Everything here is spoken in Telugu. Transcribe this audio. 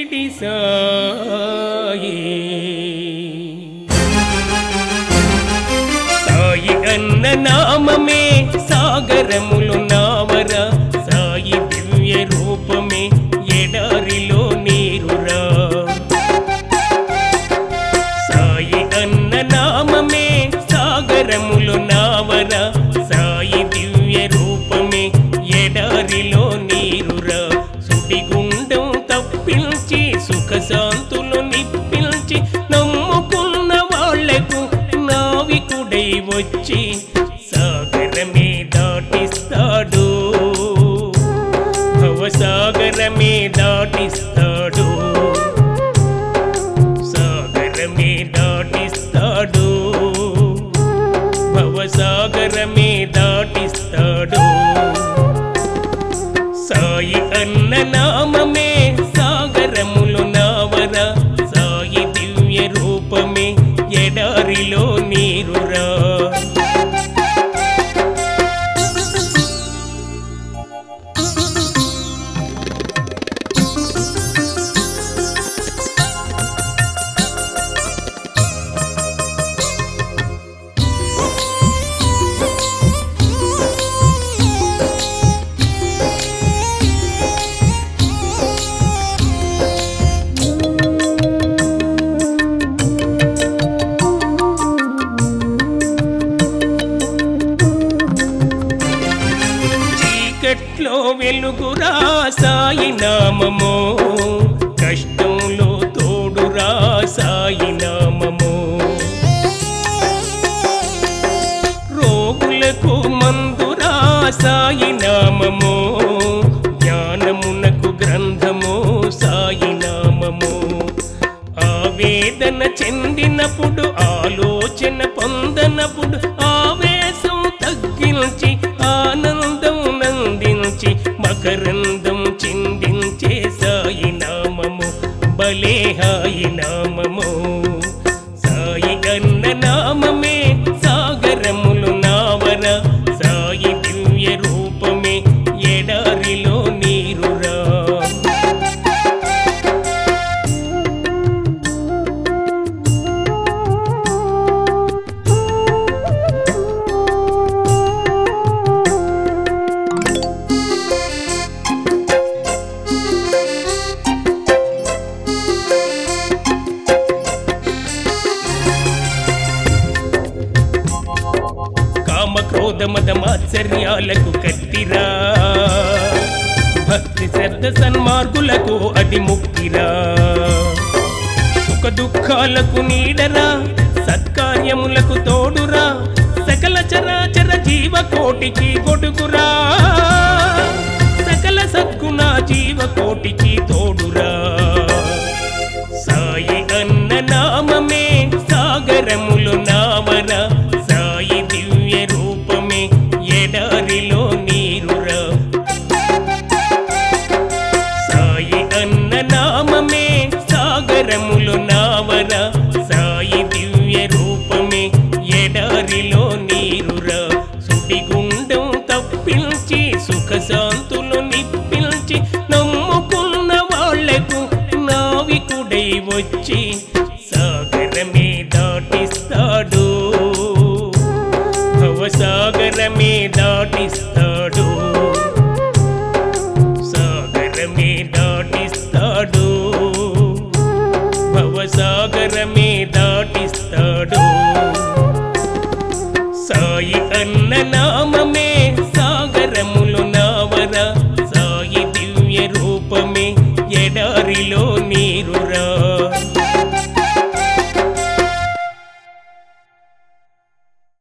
షిరిడి సాయి సాయి అన్న నామమే సాగరములు నావర సాయి దివ్య రూపమే ఎడారిలో నీరురా సాయి అన్న నామమే సాగరములు నావర సాయి దివ్య రూపమే ఎడారిలో నీరురా సుడిగుండం తప్పించి సుఖశాంతులు నిప్పించి నమ్ముకున్న వాళ్లకు నావికుడై వచ్చి సాగరమే దాటిస్తాడు భవసాగరమే దాటిస్తాడు సాగరమే దాటిస్తాడు భవసాగరమే దాటిస్తాడు సాయి అన్న నామమే సాగరములు నావర సాయి దివ్య రూపమే ఎడారిలో నీరురా చీకట్లో వెలుగురా సాయి నామము కష్టంలో తోడురా సాయి నామము రోగులకు మందురా సాయి నామము జ్ఞానమునకు గ్రంథము సాయి నామము ఆవేదన చెందినప్పుడు ఆలోచన పొందనప్పుడు ఆవేశం తగ్గించి ఆనందం నందించి మకరందం చిందించే సాయి నామము భలే హాయి నామము సాయి అన్న నామమే సాగరములు నావర సాయి దివ్య రూపమే ఎడారిలో నీరురా కామ క్రోధ మద మాత్సర్యాలకు కత్తిరా భక్తి శ్రద్ధ సన్మార్గులకు అది ముక్తిరా సుఖ దుఃఖాలకు నీడరా సత్కార్యములకు తోడురా సకల చరాచర జీవ కోటికి గొడుగురా సకల సద్గుణ జీవ కోటికి తోడురా సాయి అన్న నామమే సాగరములు నావర సాయి దివ్య రూపమే ఎడారిలో నీరురా సాయి అన్న నామమే సాగరములు నావర సాయి దివ్య రూపమే ఎడారిలో నీరురా సుడిగుండం తప్పించి సుఖశాంతులు నిప్పించి నమ్ముకున్న వాళ్లకు నావికుడై వచ్చి సాగరమే దాటిస్తాడు భవసాగరమే దాటిస్తాడు సాగరమే దాటిస్తాడు భవసాగరమే